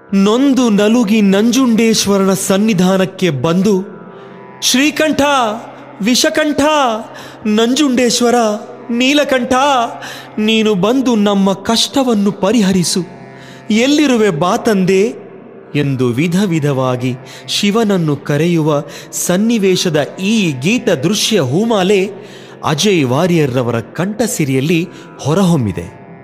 ನೊಂದು ನಲುಗಿ ನಂಜುಂಡೇಶ್ವರನ ಸನ್ನಿಧಾನಕ್ಕೆ ಬಂದು ಶ್ರೀಕಂಠ ವಿಷಕಂಠ ನಂಜುಂಡೇಶ್ವರ ನೀಲಕಂಠ ನೀನು ಬಂದು ನಮ್ಮ ಕಷ್ಟವನ್ನು ಪರಿಹರಿಸು ಎಲ್ಲಿರುವೆ ಬಾ ತಂದೆ ಎಂದು ವಿಧ ವಿಧವಾಗಿ ಶಿವನನ್ನು ಕರೆಯುವ ಸನ್ನಿವೇಶದ ಈ ಗೀತ ದೃಶ್ಯ ಹೂಮಾಲೆ ಅಜಯ್ ವಾರಿಯರ್ರವರ ಕಂಠಸಿರಿಯಲ್ಲಿ ಹೊರಹೊಮ್ಮಿದೆ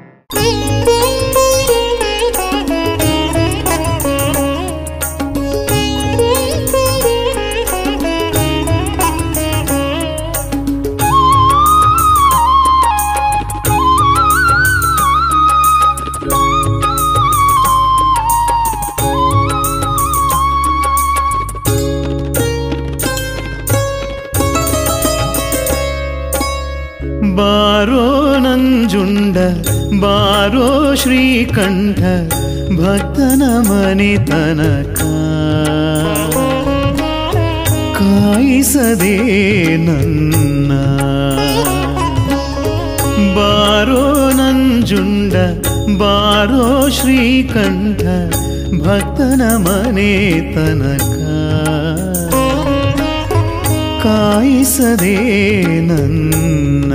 ಬಾರೋ ನಂಜುಂಡ ಬಾರೋ ಶ್ರೀಕಂಠ ಭಕ್ತನ ಮನೆ ತನಕ ಕಾಯಿಸದೆ ನನ್ನ ಬಾರೋ ನಂಜುಂಡ ಬಾರೋ ಶ್ರೀಕಂಠ ಭಕ್ತನ ಮನೆ ತನಕ ಕಾಯಿಸದೆ ನನ್ನ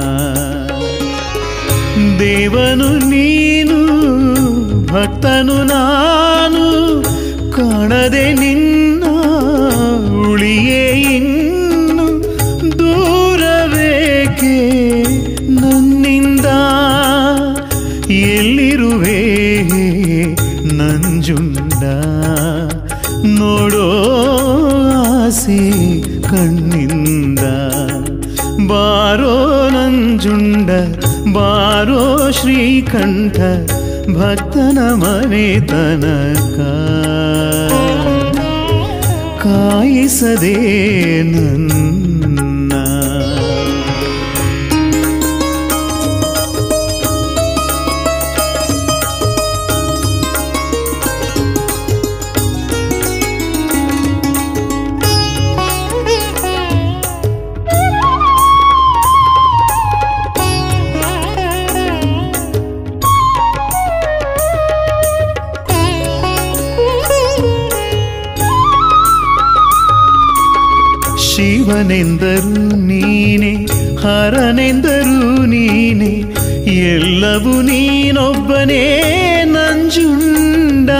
ದೇವನು ನೀನು ಭಕ್ತನು ನಾನು ಕಾಣದೆ ನಿನ್ನ ಉಳಿಯೇ ಇನ್ನು ದೂರವೇಕೆ ನನ್ನಿಂದ ಎಲ್ಲಿರುವೆ ನಂಜುಂಡ ನೋಡೋ ಆಸೆ ಕಣ್ಣಿಂದ ಬಾರೋ ನಂಜುಂಡ ಬಾರೋ ಶ್ರೀಕಂಠ ಭಕ್ತನ ಮನೆ ತನಕ ಕಾಯಿಸದೆ ನನ್ನ ಶಿವನೆಂದರು ನೀನೆ ಹರನೆಂದರು ನೀನೆ ಎಲ್ಲವೂ ನೀನೊಬ್ಬನೇ ನಂಜುಂಡ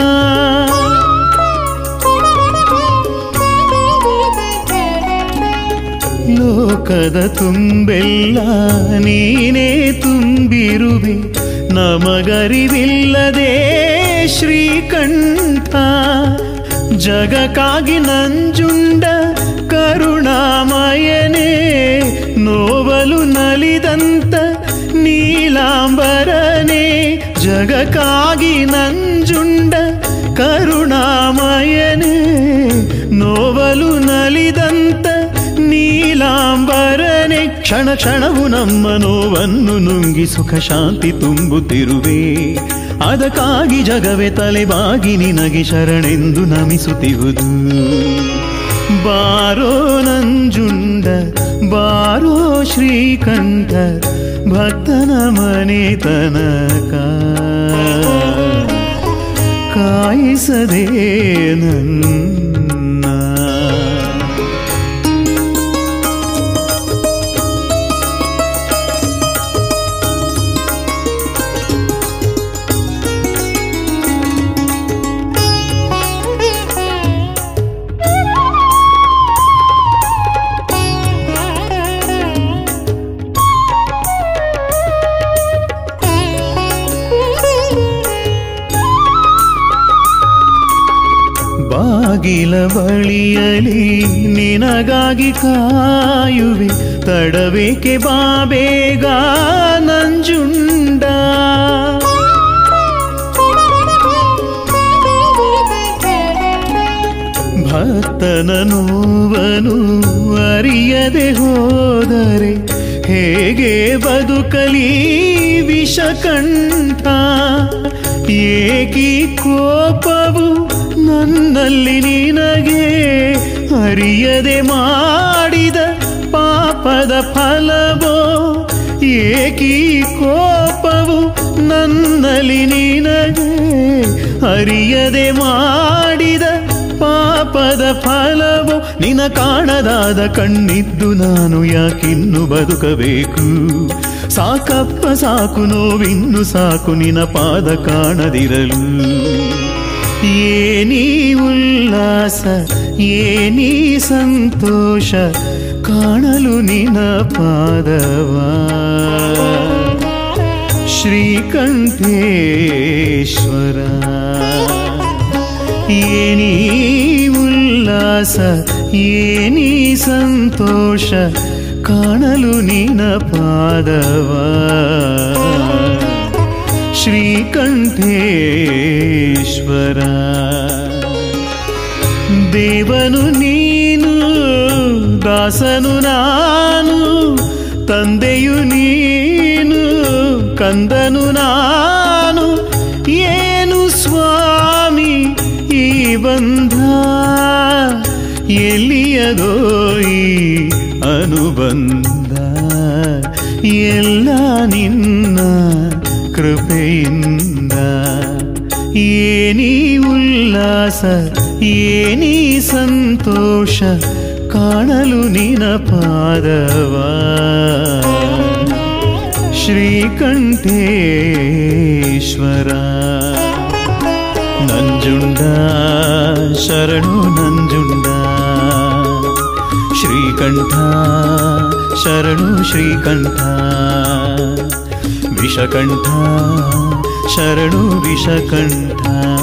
ಲೋಕದ ತುಂಬೆಲ್ಲ ನೀನೇ ತುಂಬಿರುವೆ ನಮಗರಿವಿಲ್ಲದೆ ಶ್ರೀಕಂಠ ಜಗಕ್ಕಾಗಿ ನಂಜುಂಡ ಕರುಣಾಮಯನೇ ನೋವಲು ನಲಿದಂತ ನೀಲಾಂಬರನೇ ಜಗಕ್ಕಾಗಿ ನಂಜುಂಡ ಕರುಣಾಮಯನೇ ನೋವಲು ನಲಿದಂತ ನೀಲಾಂಬರನೆ ಕ್ಷಣ ಕ್ಷಣವು ನಮ್ಮ ನೋವನ್ನು ನುಂಗಿ ಸುಖ ಶಾಂತಿ ತುಂಬುತ್ತಿರುವೆ ಅದಕ್ಕಾಗಿ ಜಗವೇ ತಲೆಬಾಗಿ ನಿನಗೆ ಶರಣೆಂದು ನಮಿಸುತ್ತಿರುವುದು ಬಾರೋ ನಂಜುಂಡ ಬಾರೋ ಶ್ರೀಕಂಠ ಭಕ್ತನ ಮನೆ ತನಕ ಕಾಯಿಸದೆ ನನ್ನ ಬಾಗಿಲ ಬಳಿಯಲಿ ನಿನಗಾಗಿ ಕಾಯುವೆ ತಡಬೇಕೆ ಬಾಬೇಗ ನಂಜುಂಡ ಭಕ್ತನ ನೋವನು ಅರಿಯದೆ ಹೋದರೆ ಹೇಗೆ ಬದುಕಲಿ ವಿಷಕಂಠ ಏಕಿ ಕೋಪವು ನನ್ನಲ್ಲಿ ನಿನಗೆ ಅರಿಯದೆ ಮಾಡಿದ ಪಾಪದ ಫಲವೋ ಏಕಿ ಕೋಪವು ನನ್ನಲ್ಲಿ ನಿನಗೆ ಅರಿಯದೆ ಮಾಡಿದ ಪಾಪದ ಫಲವು ನಿನ ಕಾಣದಾದ ಕಣ್ಣಿದ್ದು ನಾನು ಯಾಕಿನ್ನು ಬದುಕಬೇಕು ಸಾಕಪ್ಪ ಸಾಕು ನೋವಿನ್ನು ಸಾಕು ನಿನ ಪಾದ ಕಾಣದಿರಲು ಏನೀ ಉಲ್ಲಾಸ ಏನೀ ಸಂತೋಷ ಕಾಣಲು ನಿನ ಪಾದವ ಶ್ರೀಕಂಠೇಶ್ವರ ಏನೀ ಉಲ್ಲಾಸ ಏನೀ ಸಂತೋಷ ಕಾಣಲು ನಿನ ಪಾದವ ಶ್ರೀಕಂಠೇಶ್ವರ ದೇವನು ನೀನು ದಾಸನು ನಾನು ತಂದೆಯು ನೀನು ಕಂದನು ನಾನು ಏನು ಸ್ವಾಮಿ ಈ ಬಂಧ ಎಲ್ಲಿಯದೋ ಈ ಅನುಬಂಧ ಎಲ್ಲ ನಿನ್ನ ಕೃಪೆಯಿಂದ ಏನೀ ಉಲ್ಲಾಸ ಏನೀ ಸಂತೋಷ ಕಾಣಲು ನಿನ ಪಾದವ ಶ್ರೀಕಂಠೇಶ್ವರ ನಂಜುಂಡ ಶರಣು ನಂಜುಂಡ ಶ್ರೀಕಂಠ ಶರಣು ಶ್ರೀಕಂಠ ವಿಷಕಂಠ ಶರಣು ವಿಷಕಂಠ